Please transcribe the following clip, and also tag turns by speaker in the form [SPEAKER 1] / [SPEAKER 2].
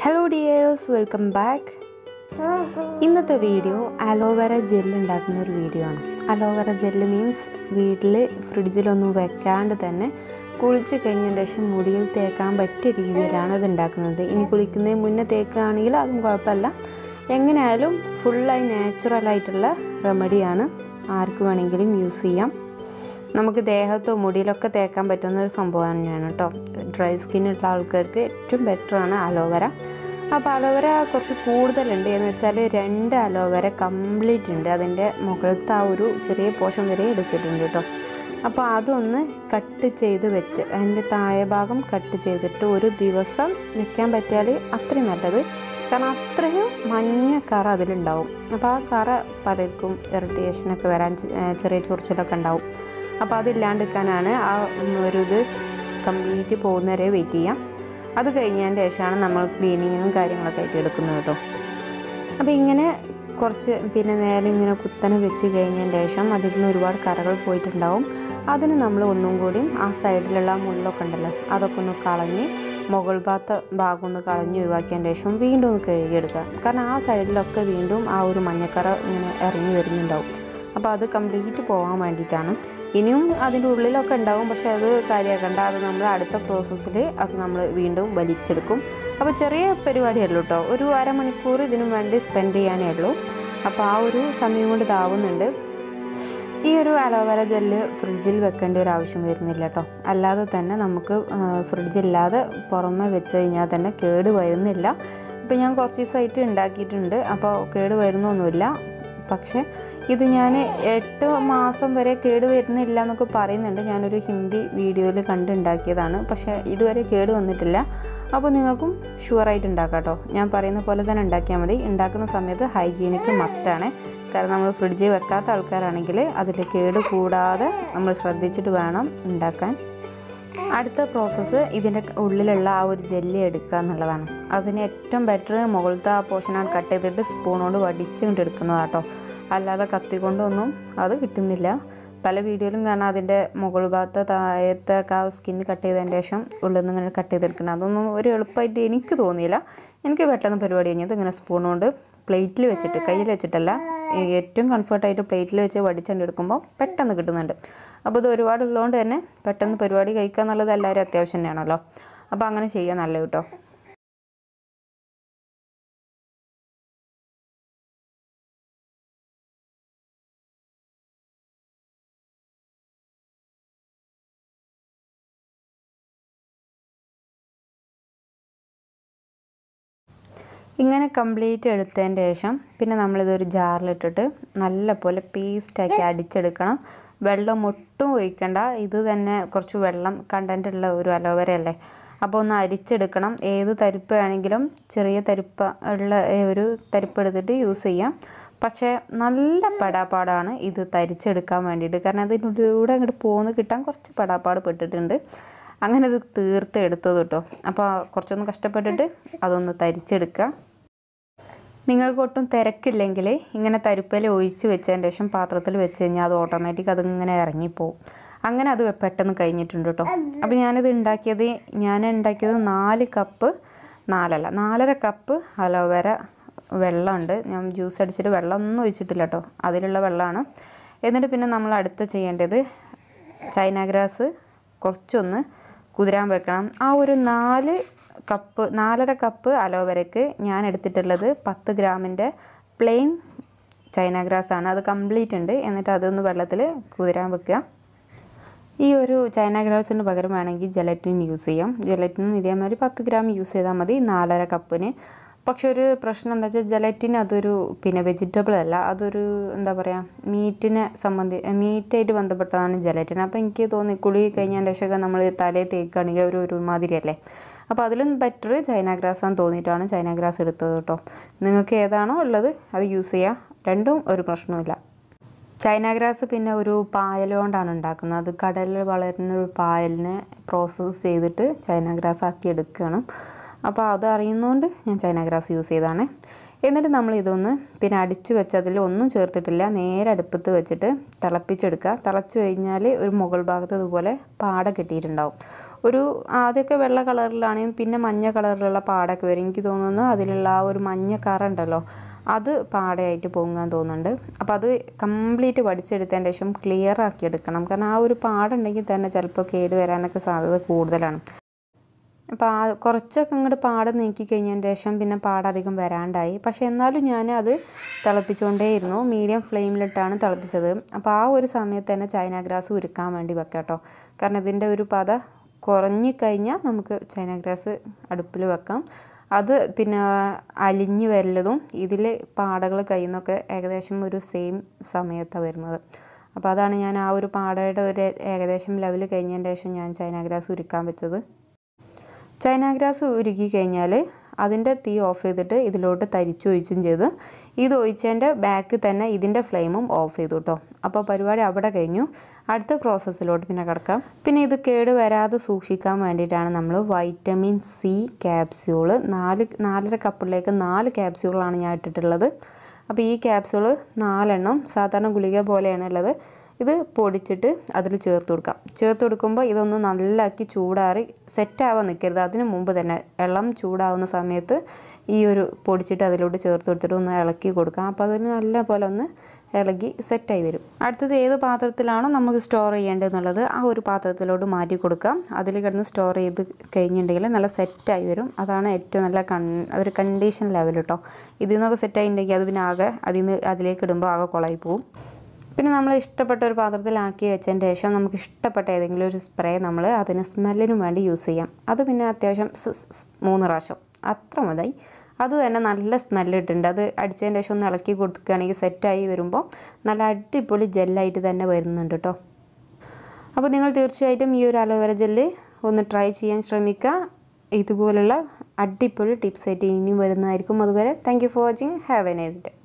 [SPEAKER 1] hello dears welcome back ഇന്നത്തെ video aloe vera gel ഉണ്ടാക്കുന്ന ഒരു വീഡിയോ ആണ് അലോവേര ജെല്ല് മീൻസ് വീട്ടിൽ ഫ്രിഡ്ജിലൊന്നും വെക്കാണ്ട് തന്നെ കുളിച്ച് കഴിഞ്ഞതിന് ശേഷം മുടിയിൽ തേക്കാൻ പറ്റിയ രീതിയിലാണ് ഇത് ഉണ്ടാക്കുന്നത് ഇനി കുളിക്കുന്നതിന് മുന്നേ തേക്കുകയാണെങ്കിൽ അതും കുഴപ്പമില്ല എങ്ങനെയായാലും ഫുള്ളായി നാച്ചുറലായിട്ടുള്ള റെമഡിയാണ് ആർക്ക് വേണമെങ്കിലും യൂസ് ചെയ്യാം നമുക്ക് ദേഹത്തോ മുടിയിലൊക്കെ തേക്കാൻ പറ്റുന്ന ഒരു സംഭവം തന്നെയാണ് കേട്ടോ ഡ്രൈ സ്കിന്നുള്ള ആൾക്കാർക്ക് ഏറ്റവും ബെറ്ററാണ് അലോവേര അപ്പോൾ അലോവേര കുറച്ച് കൂടുതലുണ്ട് എന്ന് വെച്ചാൽ രണ്ട് അലോവേര കംപ്ലീറ്റ് ഉണ്ട് അതിൻ്റെ മുകളിലത്തെ ആ ഒരു ചെറിയ പോർഷൻ വരെ എടുത്തിട്ടുണ്ട് കേട്ടോ അപ്പോൾ അതൊന്ന് കട്ട് ചെയ്ത് വെച്ച് അതിൻ്റെ താഴെ ഭാഗം കട്ട് ചെയ്തിട്ട് ഒരു ദിവസം വെക്കാൻ പറ്റിയാൽ അത്രയും നല്ലത് കാരണം അത്രയും മഞ്ഞ കറ അതിലുണ്ടാവും അപ്പോൾ ആ കറ പലർക്കും ഇറിറ്റേഷനൊക്കെ വരാൻ ചെ- ഏ, ചെറിയ ചൊറിച്ചിലൊക്കെ ഉണ്ടാവും അപ്പോൾ അതില്ലാണ്ടിരിക്കാനാണ് ആ ഒരു ഇത് കംപ്ലീറ്റ് പോകുന്നവരെ വെയിറ്റ് ചെയ്യാം അത് കഴിഞ്ഞതിന് ശേഷമാണ് നമ്മൾ ക്ലീനിങ്ങിനും കാര്യങ്ങളൊക്കെ ആയിട്ട് എടുക്കുന്നത് കേട്ടോ അപ്പോൾ ഇങ്ങനെ കുറച്ച് പിന്നെ നേരെ ഇങ്ങനെ കുത്തനെ വെച്ച് കഴിഞ്ഞതിന് ശേഷം അതിൽ നിന്ന് ഒരുപാട് കറകൾ പോയിട്ടുണ്ടാവും അതിന് നമ്മൾ ഒന്നും കൂടി ആ സൈഡിലുള്ള ആ മുള്ളൊക്കെ ഉണ്ടല്ലോ അതൊക്കെ ഒന്ന് കളഞ്ഞ് മുകൾ ഭാഗത്തെ ഭാഗം ഒന്ന് കളഞ്ഞ് ഒഴിവാക്കിയതിന് ശേഷം വീണ്ടും ഒന്ന് കഴുകിയെടുക്കുക കാരണം ആ സൈഡിലൊക്കെ വീണ്ടും ആ ഒരു മഞ്ഞക്കറ ഇങ്ങനെ ഇറങ്ങി വരുന്നുണ്ടാവും അപ്പോൾ അത് കംപ്ലീറ്റ് പോകാൻ വേണ്ടിയിട്ടാണ് ഇനിയും അതിൻ്റെ ഉള്ളിലൊക്കെ ഉണ്ടാവും പക്ഷേ അത് കാര്യമാക്കണ്ട അത് നമ്മൾ അടുത്ത പ്രോസസ്സിൽ അത് നമ്മൾ വീണ്ടും വലിച്ചെടുക്കും അപ്പോൾ ചെറിയ പരിപാടിയല്ലോ കേട്ടോ ഒരു അരമണിക്കൂർ ഇതിനു വേണ്ടി സ്പെൻഡ് ചെയ്യാനേ ഉള്ളൂ അപ്പോൾ ആ ഒരു സമയം കൊണ്ട് ഇതാവുന്നുണ്ട് ഈ ഒരു അലോവേര ജെല്ല് ഫ്രിഡ്ജിൽ വെക്കേണ്ട ഒരു ആവശ്യം വരുന്നില്ല കേട്ടോ അല്ലാതെ തന്നെ നമുക്ക് ഫ്രിഡ്ജില്ലാതെ പുറമെ വെച്ച് കഴിഞ്ഞാൽ തന്നെ കേട് വരുന്നില്ല ഇപ്പം ഞാൻ കുറച്ച് ദിവസമായിട്ട് ഉണ്ടാക്കിയിട്ടുണ്ട് അപ്പോൾ കേട് വരുന്നൊന്നുമില്ല പക്ഷേ ഇത് ഞാൻ എട്ട് മാസം വരെ കേട് വരുന്നില്ല എന്നൊക്കെ പറയുന്നുണ്ട് ഞാനൊരു ഹിന്ദി വീഡിയോയിൽ കണ്ടുണ്ടാക്കിയതാണ് പക്ഷേ ഇതുവരെ കേട് വന്നിട്ടില്ല അപ്പോൾ നിങ്ങൾക്കും ഷുവറായിട്ട് ഉണ്ടാക്കാം കേട്ടോ ഞാൻ പറയുന്ന പോലെ തന്നെ ഉണ്ടാക്കിയാൽ മതി ഉണ്ടാക്കുന്ന സമയത്ത് ഹൈജീനിക്ക് മസ്റ്റാണ് കാരണം നമ്മൾ ഫ്രിഡ്ജിൽ വെക്കാത്ത ആൾക്കാരാണെങ്കിൽ അതിൽ കേട് കൂടാതെ നമ്മൾ ശ്രദ്ധിച്ചിട്ട് വേണം ഉണ്ടാക്കാൻ അടുത്ത പ്രോസസ്സ് ഇതിൻ്റെ ഉള്ളിലുള്ള ആ ഒരു ജെല്ലി എടുക്കുക എന്നുള്ളതാണ് അതിന് ഏറ്റവും ബെറ്റർ മുകളിലത്തെ ആ പോർഷനാണ് കട്ട് ചെയ്തിട്ട് സ്പൂണോട് വടിച്ച് കൊണ്ട് എടുക്കുന്നതാട്ടോ അല്ലാതെ കത്തി കൊണ്ടൊന്നും അത് കിട്ടുന്നില്ല പല വീഡിയോയിലും കാണാം അതിൻ്റെ മുകൾ ഭാഗത്തെ താഴത്തെ ഒക്കെ ആ സ്കിൻ കട്ട് ചെയ്തതിന് ശേഷം ഉള്ളിൽ നിന്ന് ഇങ്ങനെ കട്ട് ചെയ്തെടുക്കണം അതൊന്നും ഒരു എളുപ്പമായിട്ട് എനിക്ക് തോന്നിയില്ല എനിക്ക് പെട്ടെന്ന് പരിപാടി കഴിഞ്ഞത് ഇങ്ങനെ സ്പൂൺ കൊണ്ട് പ്ലേറ്റിൽ വെച്ചിട്ട് കയ്യിൽ വെച്ചിട്ടല്ല ഈ ഏറ്റവും കംഫർട്ടായിട്ട് പ്ലേറ്റിൽ വെച്ച് വടിച്ചുകൊണ്ട് എടുക്കുമ്പോൾ പെട്ടെന്ന് കിട്ടുന്നുണ്ട് അപ്പോൾ ഇത് ഒരുപാട് ഉള്ളതുകൊണ്ട് തന്നെ പെട്ടെന്ന് പരിപാടി കഴിക്കുക എന്നുള്ളത് എല്ലാവരും അത്യാവശ്യം തന്നെയാണല്ലോ അപ്പോൾ അങ്ങനെ ചെയ്യാൻ നല്ല കേട്ടോ ഇങ്ങനെ കംപ്ലീറ്റ് എടുത്തതിന് ശേഷം പിന്നെ നമ്മളിതൊരു ജാറിലിട്ടിട്ട് നല്ല പോലെ പേസ്റ്റാക്കി അടിച്ചെടുക്കണം വെള്ളം ഒട്ടും ഒഴിക്കണ്ട ഇത് തന്നെ കുറച്ച് വെള്ളം കണ്ടൻ്റ് ഉള്ള ഒരു അലോവേര അല്ലേ അപ്പോൾ ഒന്ന് അരിച്ചെടുക്കണം ഏത് തരിപ്പ് വേണമെങ്കിലും ചെറിയ തരിപ്പ് ഉള്ള ഏ, ഒരു തരിപ്പ് എടുത്തിട്ട് യൂസ് ചെയ്യാം പക്ഷേ നല്ല പെടാപ്പാടാണ് ഇത് തരിച്ചെടുക്കാൻ വേണ്ടിയിട്ട് കാരണം അതിനുള്ളിലൂടെ അങ്ങോട്ട് പോന്ന് കിട്ടാൻ കുറച്ച് പെടാപ്പാട് പെട്ടിട്ടുണ്ട് അങ്ങനെ ഇത് തീർത്ത് എടുത്തത് കേട്ടോ അപ്പോൾ കുറച്ചൊന്ന് കഷ്ടപ്പെട്ടിട്ട് അതൊന്ന് തരിച്ചെടുക്കുക നിങ്ങൾക്ക് ഒട്ടും തിരക്കില്ലെങ്കിൽ ഇങ്ങനെ തരുപ്പയിൽ ഒഴിച്ച് വെച്ചതിന് ശേഷം പാത്രത്തിൽ വെച്ച് കഴിഞ്ഞാൽ അത് ഓട്ടോമാറ്റിക് അതിങ്ങനെ ഇറങ്ങിപ്പോവും അങ്ങനെ അത് പെട്ടെന്ന് കഴിഞ്ഞിട്ടുണ്ട് കേട്ടോ അപ്പോൾ ഞാനിത് ഉണ്ടാക്കിയത് ഞാൻ ഉണ്ടാക്കിയത് നാല് കപ്പ് നാലല്ല നാലര കപ്പ് അലോവേര വെള്ളമുണ്ട് ഞാൻ ജ്യൂസ് അടിച്ചിട്ട് വെള്ളം ഒന്നും ഒഴിച്ചിട്ടില്ല കേട്ടോ അതിലുള്ള വെള്ളമാണ് എന്നിട്ട് പിന്നെ നമ്മൾ അടുത്ത് ചെയ്യേണ്ടത് ചൈന ഗ്രാസ് കുറച്ചൊന്ന് കുതിരാൻ വെക്കണം ആ ഒരു നാല് കപ്പ് നാലര കപ്പ് അലോവേരയ്ക്ക് ഞാൻ എടുത്തിട്ടുള്ളത് പത്ത് ഗ്രാമിൻ്റെ പ്ലെയിൻ ചൈന ഗ്രാസ് ആണ് അത് കംപ്ലീറ്റ് ഉണ്ട് എന്നിട്ട് അതൊന്ന് വെള്ളത്തിൽ കുതിരാൻ വെക്കുക ഈ ഒരു ചൈന ഗ്രാസിന് പകരം വേണമെങ്കിൽ ജലറ്റിൻ യൂസ് ചെയ്യാം ജലറ്റിനും ഇതേമാതിരി പത്ത് ഗ്രാം യൂസ് ചെയ്താൽ മതി നാലര കപ്പിന് പക്ഷെ ഒരു പ്രശ്നം എന്താ വെച്ചാൽ ജലറ്റിൻ അതൊരു പിന്നെ വെജിറ്റബിൾ അല്ല അതൊരു എന്താ പറയുക മീറ്റിനെ സംബന്ധി മീറ്റായിട്ട് ബന്ധപ്പെട്ടതാണ് ജലറ്റിൻ അപ്പോൾ എനിക്ക് തോന്നി കുളി കഴിഞ്ഞതിൻ്റെ ശേഷമൊക്കെ നമ്മൾ തലയിൽ തേക്കുകയാണെങ്കിൽ ഒരു ഒരുമാതിരി അല്ലേ അപ്പോൾ അതിലും ബെറ്റർ ചൈന ഗ്രാസ് ആണെന്ന് തോന്നിയിട്ടാണ് ചൈന ഗ്രാസ് എടുത്തത് കേട്ടോ നിങ്ങൾക്ക് ഏതാണോ ഉള്ളത് അത് യൂസ് ചെയ്യുക രണ്ടും ഒരു പ്രശ്നവുമില്ല ചൈന ഗ്രാസ് പിന്നെ ഒരു പായൽ കൊണ്ടാണ് ഉണ്ടാക്കുന്നത് അത് കടലിൽ വളരുന്ന ഒരു പായലിനെ പ്രോസസ്സ് ചെയ്തിട്ട് ചൈന ഗ്രാസ് ആക്കി എടുക്കുകയാണ് അപ്പോൾ അത് അറിയുന്നതുകൊണ്ട് ഞാൻ ചൈന ഗ്രാസ് യൂസ് ചെയ്താണ് എന്നിട്ട് നമ്മൾ ഇതൊന്ന് പിന്നെ അടിച്ചു വെച്ചതിൽ ഒന്നും ചേർത്തിട്ടില്ല നേരെ അടുപ്പത്ത് വെച്ചിട്ട് തിളപ്പിച്ചെടുക്കുക തിളച്ച് കഴിഞ്ഞാൽ ഒരു മുകൾ ഭാഗത്ത് ഇതുപോലെ പാട കിട്ടിയിട്ടുണ്ടാവും ഒരു ആദ്യമൊക്കെ വെള്ള കളറിലാണെങ്കിൽ പിന്നെ മഞ്ഞ കളറിലുള്ള പാടൊക്കെ വരും എനിക്ക് തോന്നുന്നു അതിലുള്ള ആ ഒരു മഞ്ഞ കറ ഉണ്ടല്ലോ അത് പാടയായിട്ട് പൊങ്ങാൻ തോന്നുന്നുണ്ട് അപ്പോൾ അത് കംപ്ലീറ്റ് വടിച്ചെടുത്തതിന് ശേഷം ക്ലിയർ ആക്കി എടുക്കണം കാരണം ആ ഒരു പാടുണ്ടെങ്കിൽ തന്നെ ചിലപ്പോൾ കേട് വരാനൊക്കെ സാധ്യത കൂടുതലാണ് അപ്പോൾ ആ കുറച്ചൊക്കെ അങ്ങോട്ട് പാട് നീക്കി കഴിഞ്ഞതിന് ശേഷം പിന്നെ പാടധികം വരാണ്ടായി പക്ഷേ എന്നാലും ഞാൻ അത് തിളപ്പിച്ചുകൊണ്ടേയിരുന്നു മീഡിയം ഫ്ലെയിമിലിട്ടാണ് തിളപ്പിച്ചത് അപ്പോൾ ആ ഒരു സമയത്ത് തന്നെ ചൈന ഗ്രാസ് ഉരുക്കാൻ വേണ്ടി വെക്കാം കേട്ടോ കാരണം ഇതിൻ്റെ ഒരു പത കുറഞ്ഞു കഴിഞ്ഞാൽ നമുക്ക് ചൈന ഗ്രാസ് അടുപ്പിൽ വെക്കാം അത് പിന്നെ അലിഞ്ഞ് വരലതും ഇതിൽ പാടകൾ കയ്യിൽ നിന്നൊക്കെ ഏകദേശം ഒരു സെയിം സമയത്താണ് വരുന്നത് അപ്പോൾ അതാണ് ഞാൻ ആ ഒരു പാടയുടെ ഒരു ഏകദേശം ലെവൽ കഴിഞ്ഞതിന് ശേഷം ഞാൻ ചൈന ഗ്രാസ് ഉരുക്കാൻ വെച്ചത് ചൈന ഗ്രാസ് ഉരുക്കി കഴിഞ്ഞാൽ അതിൻ്റെ തീ ഓഫ് ചെയ്തിട്ട് ഇതിലോട്ട് തരിച്ചു ഒഴിച്ചും ചെയ്ത് ഇത് ഒഴിച്ചതിൻ്റെ ബാക്ക് തന്നെ ഇതിൻ്റെ ഫ്ലെയിമും ഓഫ് ചെയ്തു കേട്ടോ അപ്പോൾ പരിപാടി അവിടെ കഴിഞ്ഞു അടുത്ത പ്രോസസ്സിലോട്ട് പിന്നെ കിടക്കാം പിന്നെ ഇത് കേട് വരാതെ സൂക്ഷിക്കാൻ വേണ്ടിയിട്ടാണ് നമ്മൾ വൈറ്റമിൻ സി ക്യാപ്സ്യൂള് നാല് നാലര കപ്പിലേക്ക് നാല് ക്യാപ്സ്യൂളാണ് ഞാൻ ഇട്ടിട്ടുള്ളത് അപ്പോൾ ഈ ക്യാപ്സ്യൂള് നാലെണ്ണം സാധാരണ ഗുളിക പോലെയാണ് ഉള്ളത് ഇത് പൊടിച്ചിട്ട് അതിൽ ചേർത്ത് കൊടുക്കാം ചേർത്ത് കൊടുക്കുമ്പോൾ ഇതൊന്ന് നല്ലാക്കി ചൂടാറി സെറ്റാവാൻ നിൽക്കരുത് അതിന് മുമ്പ് തന്നെ ഇളം ചൂടാവുന്ന സമയത്ത് ഈ ഒരു പൊടിച്ചിട്ട് അതിലോട്ട് ചേർത്ത് കൊടുത്തിട്ട് ഒന്ന് ഇളക്കി കൊടുക്കാം അപ്പോൾ അതിന് നല്ല പോലെ ഒന്ന് ഇളകി സെറ്റായി വരും അടുത്തത് ഏത് പാത്രത്തിലാണോ നമുക്ക് സ്റ്റോർ ചെയ്യേണ്ടതെന്നുള്ളത് ആ ഒരു പാത്രത്തിലോട്ട് മാറ്റി കൊടുക്കാം അതിൽ കിടന്ന് സ്റ്റോർ ചെയ്ത് കഴിഞ്ഞിട്ടുണ്ടെങ്കിൽ നല്ല സെറ്റായി വരും അതാണ് ഏറ്റവും നല്ല കൺ ഒരു കണ്ടീഷൻ ലെവൽ കേട്ടോ ഇതിൽ നിന്നൊക്കെ സെറ്റായിട്ടുണ്ടെങ്കിൽ അത് പിന്നെ ആകെ അതിൽ നിന്ന് അതിലേക്ക് ഇടുമ്പോൾ ആകെ കുളമായി പോവും പിന്നെ നമ്മൾ ഇഷ്ടപ്പെട്ട ഒരു പാത്രത്തിലാക്കി വെച്ചതിന് ശേഷം നമുക്ക് ഇഷ്ടപ്പെട്ട ഏതെങ്കിലും ഒരു സ്പ്രേ നമ്മൾ അതിന് സ്മെല്ലിനും വേണ്ടി യൂസ് ചെയ്യാം അത് പിന്നെ അത്യാവശ്യം സ് സ് സ് മൂന്ന് പ്രാവശ്യം അത്ര മതി അത് തന്നെ നല്ല സ്മെല്ല് ഇട്ടുണ്ട് അത് അടിച്ചതിന് ശേഷം ഒന്ന് ഇളക്കി കൊടുക്കുകയാണെങ്കിൽ സെറ്റായി വരുമ്പോൾ നല്ല അടിപൊളി ജെല്ലായിട്ട് തന്നെ വരുന്നുണ്ട് കേട്ടോ അപ്പോൾ നിങ്ങൾ തീർച്ചയായിട്ടും ഈ ഒരു അലോവേര ജെല്ല് ഒന്ന് ട്രൈ ചെയ്യാൻ ശ്രമിക്കുക ഇതുപോലുള്ള അടിപൊളി ടിപ്സ് ആയിട്ട് ഇനിയും വരുന്നതായിരിക്കും അതുവരെ thank you for watching have a nice day